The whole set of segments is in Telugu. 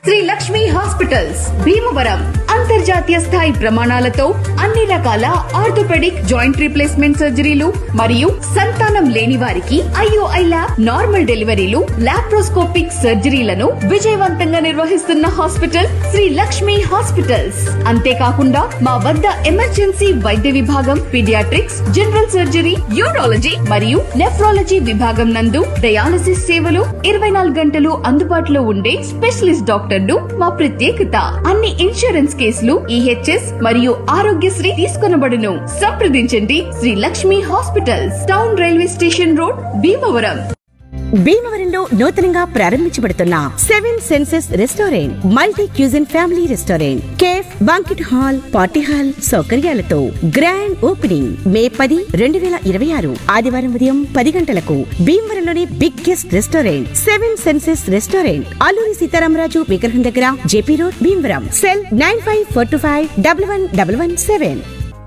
శ్రీ లక్ష్మి హాస్పిటల్స్ భీమవరం అంతర్జాతీయ స్థాయి ప్రమాణాలతో అన్ని రకాల ఆర్థోపెడిక్ జాయింట్ రీప్లేస్మెంట్ సర్జరీలు మరియు సంతానం లేని వారికి IOI lab normal deliveries laparoscopic సర్జరీలను విజయవంతంగా నిర్వహిస్తున్న హాస్పిటల్ శ్రీ లక్ష్మి హాస్పిటల్స్ అంతేకాకుండా మా వద్ద ఎమర్జెన్సీ వైద్య విభాగం పీడియాట్రిక్స్ జనరల్ సర్జరీ యూరాలజీ మరియు నెఫ్రాలజీ విభాగం నందు డయాలసిస్ సేవలు ఇరవై నాలుగు గంటలు అందుబాటులో ఉండే స్పెషలిస్ట్ డాక్టర్లు మా ప్రత్యేకత అన్ని ఇన్సూరెన్స్ కేసులు ఈహెచ్ఎస్ మరియు ఆరోగ్యశ్రీ తీసుకొనబడును సంప్రదించండి Sri Lakshmi hospitals town railway station road Bhimavaram భీమవరంలో నూతనంగా ప్రారంభించబడుతున్న seven senses restaurant multi cuisine family restaurant cafe banquet hall party hall సౌకర్యాలతో గ్రాండ్ ఓపెనింగ్ మే పది రెండు వేల ఇరవై ఆరు ఆదివారం ఉదయం పది గంటలకు భీమవరంలోని biggest restaurant seven senses restaurant Alluri Sitaramaraju విగ్రహం దగ్గర JP road Bhimavaram cell nine five four two five double one double one seven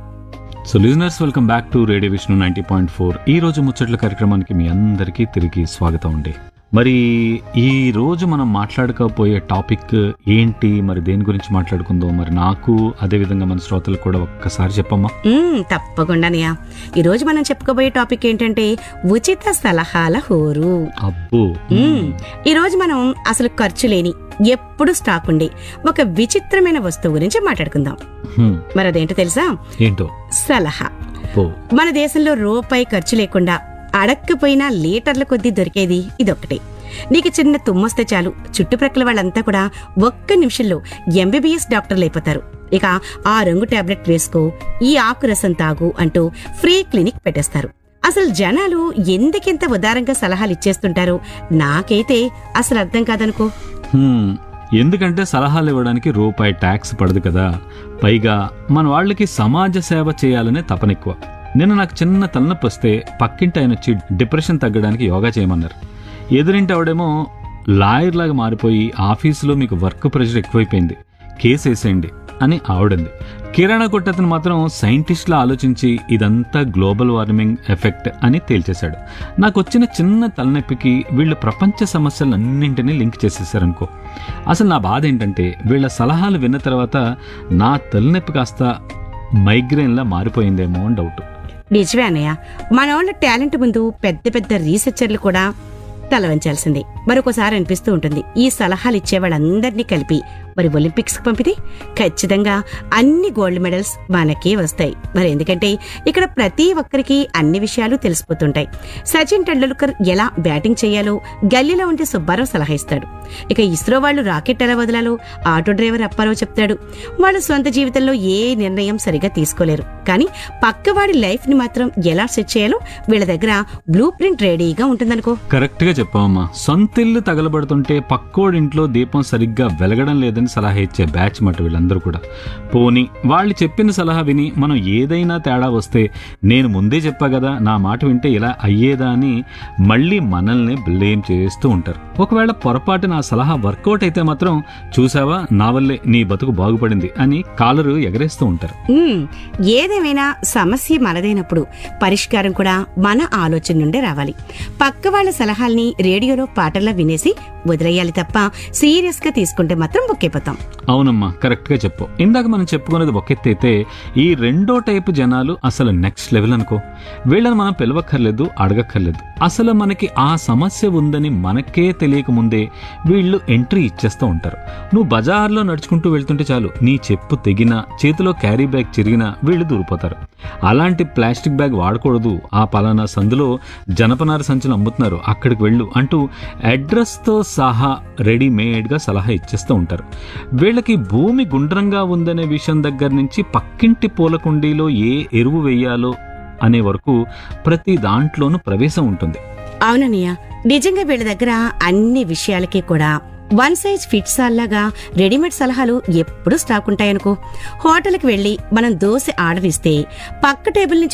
so listeners welcome back to radio Vishnu ninety point four ఈ రోజు ముచ్చట్ల కార్యక్రమానికి మీ అందరికీ తిరిగి స్వాగతం అండి మరి ఈ రోజు మనం మాట్లాడకపోయే టాపిక్ ఏంటి మరి దేని గురించి మాట్లాడుకుందాం మరి నాకు అదే విధంగా మన శ్రోతలకు కూడా ఒక్కసారి చెప్పమ్మా మ్మ్, తప్పకుండానయ్యా ఈరోజు మనం చెప్పుకోబోయే టాపిక్ ఏంటంటే ఉచిత సలహాల హోరు అబ్బో మ్మ్. ఈ రోజు మనం అసలు ఖర్చు లేని ఎప్పుడు స్టాక్ ఉండే ఒక విచిత్రమైన వస్తువు గురించి మాట్లాడుకుందాం హ్మ్, మరి అదేంటో తెలుసా ఏంటో సలహా అబ్బో మన దేశంలో రూపాయి ఖర్చు లేకుండా అడక్కపోయినా లీటర్ల కొద్దీ దొరికేది ఇదొక్కటే నీకు చిన్న తుమ్మొస్తే చాలు చుట్టుప్రక్కల వాళ్ళంతా కూడా ఒక్క నిమిషంలో ఎంబీబీఎస్ డాక్టర్లు అయిపోతారు ఇక ఆ రంగు టాబ్లెట్ వేసుకో ఈ ఆకు రసం తాగు అంటూ ఫ్రీ క్లినిక్ పెట్టేస్తారు అసలు జనాలు ఎందుకింత ఉదారంగా సలహాలు ఇచ్చేస్తుంటారో నాకైతే అసలు అర్థం కాదనుకో హ్మ్, ఎందుకంటే సలహాలు ఇవ్వడానికి రూపాయి ట్యాక్స్ పడదు కదా పైగా మన వాళ్ళకి సమాజ సేవ చేయాలనే తపనెక్కువ నిన్న నాకు చిన్న తలనొప్పి వస్తే పక్కింటి ఆయన వచ్చి డిప్రెషన్ తగ్గడానికి యోగా చేయమన్నారు ఎదురింటి ఆవిడేమో లాయర్ లాగా మారిపోయి ఆఫీసులో మీకు వర్క్ ప్రెషర్ ఎక్కువైపోయింది కేసు వేసేయండి అని ఆవిడంది కిరాణా కొట్టతను మాత్రం సైంటిస్ట్లా ఆలోచించి ఇదంతా గ్లోబల్ వార్మింగ్ ఎఫెక్ట్ అని తేల్చేశాడు నాకు వచ్చిన చిన్న తలనొప్పికి వీళ్ళు ప్రపంచ సమస్యలన్నింటినీ లింక్ చేసేసారనుకో అసలు నా బాధ ఏంటంటే వీళ్ళ సలహాలు విన్న తర్వాత నా తలనొప్పి కాస్త మైగ్రేన్లా మారిపోయిందేమో అని డౌట్ నిజమే అన్నయ్య మన వాళ్ళ టాలెంట్ ముందు పెద్ద పెద్ద రీసెర్చర్లు కూడా తల వంచాల్సిందే మరొకసారి అనిపిస్తూ ఉంటుంది ఈ సలహాలు ఇచ్చే వాళ్ళందరినీ కలిపి మరి ఒలింపిక్స్ కి పంపితే ఖచ్చితంగా అన్ని గోల్డ్ మెడల్స్ మనకే వస్తాయి మరి ఎందుకంటే ఇక్కడ ప్రతి ఒక్కరికి అన్ని విషయాలు తెలిసిపోతుంటాయి సచిన్ టెండూల్కర్ ఎలా బ్యాటింగ్ చేయాలో గల్లీలో ఉంటే సుబ్బారావు సలహా ఇస్తాడు ఇక ఇస్రో వాళ్ళు రాకెట్ ఎలా వదలాలో ఆటో డ్రైవర్ అప్పారావు చెప్తాడు వాళ్ళ సొంత జీవితంలో ఏ నిర్ణయం సరిగా తీసుకోలేరు కానీ పక్కవాడి లైఫ్ ని మాత్రం ఎలా సెట్ చేయాలో వీళ్ళ దగ్గర బ్లూ ప్రింట్ రెడీగా ఉంటుందనుకో కరెక్ట్ గా చెప్పావమ్మా సొంతిల్లు తగలబడుతుంటే పక్కోడింట్లో దీపం సరిగ్గా వెలగడం లేదని సలహా ఇచ్చే బ్యాచ్ మాట వీళ్ళందరూ కూడా పోని వాళ్ళు చెప్పిన సలహా విని మనం ఏదైనా తేడా వస్తే నేను ముందే చెప్పా కదా నా మాట వింటే ఇలా అయ్యేదా అని మళ్ళీ మనల్ని బ్లేమ్ చేస్తూ ఉంటారు ఒకవేళ పొరపాటు నా సలహా వర్కౌట్ అయితే మాత్రం చూసావా నా వల్లే నీ బతుకు బాగుపడింది అని కాలరు ఎగరేస్తూ ఉంటారు ఉమ్, ఏదేమైనా సమస్య మనదైనప్పుడు పరిష్కారం కూడా మన ఆలోచన నుండే రావాలి పక్క వాళ్ళ సలహాల్ని రేడియోలో పాటల్లా వినేసి వదిలేయాలి తప్ప సీరియస్ గా తీసుకుంటే మాత్రం బొక్కిపోతాం అవునమ్మా కరెక్ట్ గా చెప్పు ఇందాక మనం చెప్పుకున్నది ఒక ఎత్తు అయితే ఈ రెండో టైపు జనాలు అసలు నెక్స్ట్ లెవెల్ అనుకో వీళ్ళని మనం పిలవక్కర్లేదు అడగక్కర్లేదు అసలు మనకి ఆ సమస్య ఉందని మనకే తెలియక ముందే వీళ్ళు ఎంట్రీ ఇచ్చేస్తూ ఉంటారు నువ్వు బజార్లో నడుచుకుంటూ వెళ్తుంటే చాలు నీ చెప్పు తెగినా చేతిలో క్యారీ బ్యాగ్ చిరిగినా వీళ్ళు దూరిపోతారు అలాంటి ప్లాస్టిక్ బ్యాగ్ వాడకూడదు ఆ పలానా సందులో జనపనార సంచులు అమ్ముతున్నారు అక్కడికి వెళ్ళు అంటూ అడ్రస్తో సహా రెడీమేడ్గా సలహా ఇచ్చేస్తూ ఉంటారు వీళ్ళకి భూమి గుండ్రంగా ఉందనే విషయం దగ్గర నుంచి పక్కింటి పూల కుండీలో ఏ ఎరువు వేయాలో అనే వరకు ప్రతి దాంట్లోనూ ప్రవేశం ఉంటుంది అవునన్నయ్య నిజంగా వీళ్ళ దగ్గర అన్ని విషయాలకి కూడా వన్ సైజ్ ఫిట్స్ లాగా రెడీమేడ్ సలహాలు ఎప్పుడూ స్టాక్ ఉంటాయనుకో హోటల్కి వెళ్ళి మనం దోశ ఆర్డర్ ఇస్తే పక్క టేబుల్ నుంచి